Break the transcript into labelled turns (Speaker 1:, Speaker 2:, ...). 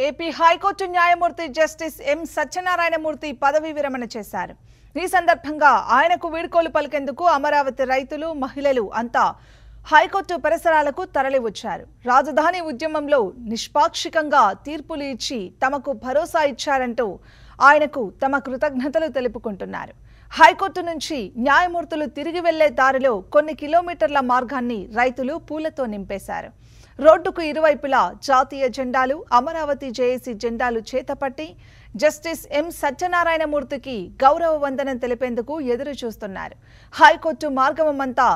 Speaker 1: AP high court న్యాయమూర్తి justice M Satyanarayanamurthy పదవీ విరమణ చేశారు ఈ సందర్భంగా ఆయనకు వీడ్కోలు పలికేందుకు అమరావతి రైతులు మహిళలు అంతా హైకోర్టు పరిసరాలకు తరలివచ్చారు రాజధాని ఉద్యమంలో నిష్పాక్షికంగా తీర్పులు ఇచ్చి తమకు భరోసా ఇచ్చారంటూ ఆయనకు తమ కృతజ్ఞతలు తెలుపుకుంటున్నారు హైకోర్టు నుంచి న్యాయమూర్తులు తిరిగి వెళ్లే దారిలో కొన్ని కిలోమీటర్ల మార్గాన్ని రైతులు పూలతో నింపేశారు రోడ్డుకు ఇరువైపులా జాతీయ జెండాలు అమరావతి జేఏసీ జెండాలు చేతపట్టి జస్టిస్ ఎం సత్యనారాయణమూర్తికి గౌరవ వందనం తెలిపేందుకు ఎదురు చూస్తున్నారు హైకోర్టు మార్గమంతా